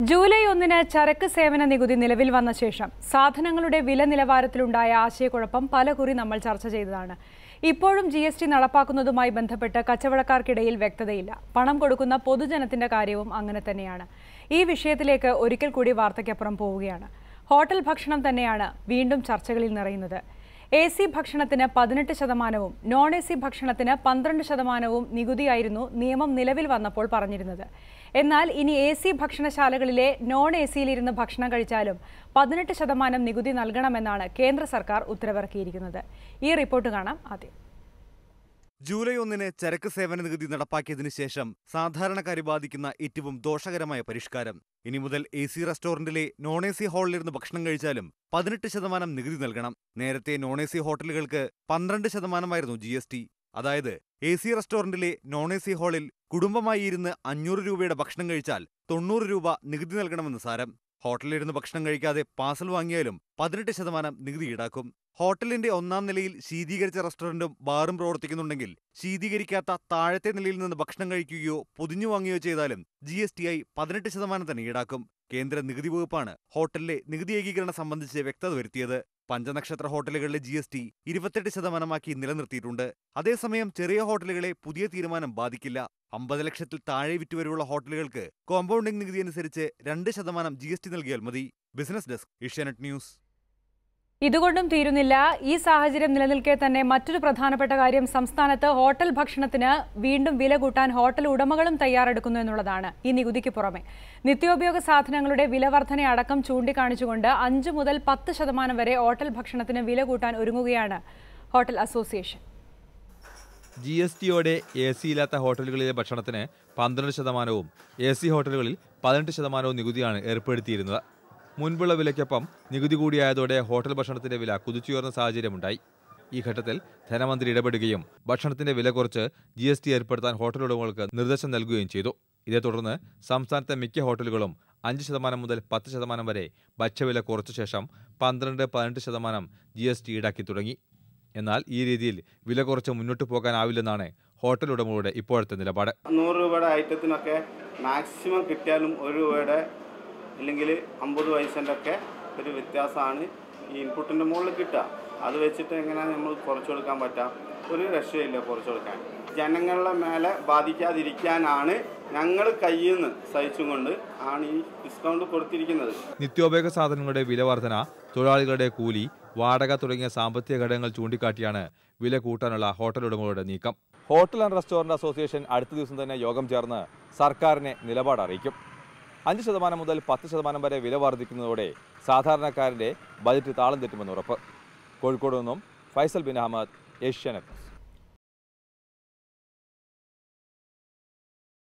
July ഒന്നിന് ചരക്ക് സേവന നികുതി നിലവിൽ വന്ന ശേഷം സാധനങ്ങളുടെ വില നിലവാരത്തിലുണ്ടായ ആശയക്കുഴപ്പം പലകുറി നമ്മൾ ചർച്ച ചെയ്തതാണ് ഇപ്പോഴും ജി എസ് ടി നടപ്പാക്കുന്നതുമായി ബന്ധപ്പെട്ട് കച്ചവടക്കാർക്കിടയിൽ വ്യക്തതയില്ല പണം കൊടുക്കുന്ന പൊതുജനത്തിന്റെ കാര്യവും അങ്ങനെ തന്നെയാണ് ഈ വിഷയത്തിലേക്ക് ഒരിക്കൽ കൂടി വാർത്തയ്ക്കപ്പുറം പോവുകയാണ് ഹോട്ടൽ ഭക്ഷണം തന്നെയാണ് വീണ്ടും ചർച്ചകളിൽ നിറയുന്നത് എ സി ഭക്ഷണത്തിന് പതിനെട്ട് ശതമാനവും നോൺ എ സി ഭക്ഷണത്തിന് പന്ത്രണ്ട് ശതമാനവും നികുതിയായിരുന്നു നിയമം നിലവിൽ വന്നപ്പോൾ പറഞ്ഞിരുന്നത് എന്നാൽ ഇനി എ സി ഭക്ഷണശാലകളിലെ നോൺ എ സിയിലിരുന്ന് ഭക്ഷണം കഴിച്ചാലും പതിനെട്ട് ശതമാനം നികുതി നൽകണമെന്നാണ് കേന്ദ്ര സർക്കാർ ഉത്തരവിറക്കിയിരിക്കുന്നത് ഈ റിപ്പോർട്ട് കാണാം ആദ്യം ജൂലൈ ഒന്നിന് ചരക്ക് സേവന നികുതി നടപ്പാക്കിയതിനു ശേഷം സാധാരണക്കാരെ ബാധിക്കുന്ന ഏറ്റവും ദോഷകരമായ പരിഷ്കാരം ഇനി മുതൽ എ സി റെസ്റ്റോറന്റിലെ നോൺ എ സി ഹാളിലിരുന്ന് ഭക്ഷണം കഴിച്ചാലും പതിനെട്ട് ശതമാനം നികുതി നൽകണം നേരത്തെ നോൺ എ സി ഹോട്ടലുകൾക്ക് പന്ത്രണ്ട് ശതമാനമായിരുന്നു ജി എസ് ടി അതായത് എ സി റെസ്റ്റോറന്റിലെ നോൺ എ സി ഹാളിൽ കുടുംബമായി ഇരുന്ന് അഞ്ഞൂറ് രൂപയുടെ ഭക്ഷണം കഴിച്ചാൽ തൊണ്ണൂറ് രൂപ നികുതി നൽകണമെന്ന് സാരം ഹോട്ടലിലിരുന്ന് ഭക്ഷണം കഴിക്കാതെ പാർസൽ വാങ്ങിയാലും പതിനെട്ട് ശതമാനം നികുതി ഈടാക്കും ഹോട്ടലിന്റെ ഒന്നാം നിലയിൽ ശീതീകരിച്ച റെസ്റ്റോറന്റും ബാറും പ്രവർത്തിക്കുന്നുണ്ടെങ്കിൽ ശീതീകരിക്കാത്ത താഴത്തെ നിലയിൽ നിന്ന് ഭക്ഷണം കഴിക്കുകയോ പൊതിഞ്ഞു വാങ്ങുകയോ ചെയ്താലും ജി എസ് ടി ഐ പതിനെട്ട് ശതമാനം തന്നെ ഈടാക്കും കേന്ദ്ര നികുതി വകുപ്പാണ് ഹോട്ടലിലെ നികുതി ഏകീകരണം സംബന്ധിച്ച് വ്യക്തത വരുത്തിയത് പഞ്ചനക്ഷത്ര ഹോട്ടലുകളിലെ ജി എസ് ടി ഇരുപത്തെട്ട് ശതമാനമാക്കി നിലനിർത്തിയിട്ടുണ്ട് അതേസമയം ചെറിയ ഹോട്ടലുകളെ പുതിയ തീരുമാനം ബാധിക്കില്ല അമ്പത് ലക്ഷത്തിൽ താഴെ വിറ്റുവരെയുള്ള ഹോട്ടലുകൾക്ക് കോമ്പൗണ്ടിംഗ് നികുതി അനുസരിച്ച് രണ്ട് ശതമാനം ജി എസ് ടി നൽകിയാൽ മതി ബിസിനസ് ഡെസ്ക് ഏഷ്യാനെറ്റ് ന്യൂസ് ഇതുകൊണ്ടും തീരുന്നില്ല ഈ സാഹചര്യം നിലനിൽക്കെ തന്നെ മറ്റൊരു പ്രധാനപ്പെട്ട കാര്യം സംസ്ഥാനത്ത് ഹോട്ടൽ ഭക്ഷണത്തിന് വീണ്ടും വില കൂട്ടാൻ ഹോട്ടൽ ഉടമകളും തയ്യാറെടുക്കുന്നു എന്നുള്ളതാണ് ഈ നികുതിക്ക് പുറമെ നിത്യോപയോഗ സാധനങ്ങളുടെ വില വർധന അടക്കം ചൂണ്ടിക്കാണിച്ചുകൊണ്ട് അഞ്ച് മുതൽ പത്ത് ശതമാനം വരെ ഹോട്ടൽ ഭക്ഷണത്തിന് വില കൂട്ടാൻ ഒരുങ്ങുകയാണ് ഹോട്ടൽ അസോസിയേഷൻ ജി എസ് ടിയോടെ എ സി ഇല്ലാത്ത ഹോട്ടലുകളിലെ ഭക്ഷണത്തിന് പന്ത്രണ്ട് ശതമാനവും എ സി ഹോട്ടലുകളിൽ പതിനെട്ട് ശതമാനവും നികുതിയാണ് ഏർപ്പെടുത്തിയിരുന്നത് മുൻപുള്ള വിലയ്ക്കൊപ്പം നികുതി കൂടിയായതോടെ ഹോട്ടൽ ഭക്ഷണത്തിന്റെ വില കുതിച്ചുയർന്ന സാഹചര്യമുണ്ടായി ഈ ഘട്ടത്തിൽ ധനമന്ത്രി ഇടപെടുകയും ഭക്ഷണത്തിന്റെ വില കുറച്ച് ജി എസ് ടി ഏർപ്പെടുത്താൻ ഹോട്ടൽ ഉടമകൾക്ക് നിർദ്ദേശം നൽകുകയും ചെയ്തു ഇതേ തുടർന്ന് സംസ്ഥാനത്തെ മിക്ക ഹോട്ടലുകളും അഞ്ച് ശതമാനം മുതൽ പത്ത് ശതമാനം വരെ ഭക്ഷ്യവില കുറച്ച ശേഷം പന്ത്രണ്ട് പതിനെട്ട് ശതമാനം ജി എസ് ടി ഈടാക്കി തുടങ്ങി എന്നാൽ ഈ രീതിയിൽ വില കുറച്ച് മുന്നോട്ട് പോകാനാവില്ലെന്നാണ് ഹോട്ടൽ ഉടമകളുടെ ഇപ്പോഴത്തെ നിലപാട് നൂറ് രൂപയുടെ ഐറ്റത്തിനൊക്കെ മാക്സിമം കിട്ടിയാലും ഒരു രൂപയുടെ അല്ലെങ്കിൽ അമ്പത് പൈസൻ്റെ ഒക്കെ ഒരു വ്യത്യാസമാണ് ഈ ഇൻപുട്ടിൻ്റെ മുകളിൽ കിട്ടുക അത് വെച്ചിട്ട് എങ്ങനെയാണ് നമ്മൾ കുറച്ച് കൊടുക്കാൻ പറ്റുക ഒരു രക്ഷയില്ല കുറച്ച് കൊടുക്കാൻ ജനങ്ങളുടെ മേലെ ബാധിക്കാതിരിക്കാനാണ് ഞങ്ങൾ കയ്യിൽ നിന്ന് സഹിച്ചും കൊണ്ട് ആണ് ഈ ഡിസ്കൗണ്ട് കൊടുത്തിരിക്കുന്നത് നിത്യോപയോഗ സാധനങ്ങളുടെ വില വർധന തൊഴിലാളികളുടെ കൂലി വാടക തുടങ്ങിയ സാമ്പത്തിക ഘടകങ്ങൾ ചൂണ്ടിക്കാട്ടിയാണ് വില കൂട്ടാനുള്ള ഹോട്ടൽ ഉടമകളുടെ നീക്കം ഹോട്ടൽ ആൻഡ് റെസ്റ്റോറന്റ് അസോസിയേഷൻ അടുത്ത ദിവസം തന്നെ യോഗം ചേർന്ന് സർക്കാരിനെ നിലപാട് അറിയിക്കും അഞ്ച് ശതമാനം മുതൽ പത്ത് ശതമാനം വരെ വില വർദ്ധിക്കുന്നതോടെ സാധാരണക്കാരന്റെ ബജറ്റ് താളം തെറ്റുമെന്ന് ഉറപ്പ് കോഴിക്കോട് നിന്നും ഫൈസൽ ബിൻ അഹമ്മദ് ഏഷ്യാനെറ്റ്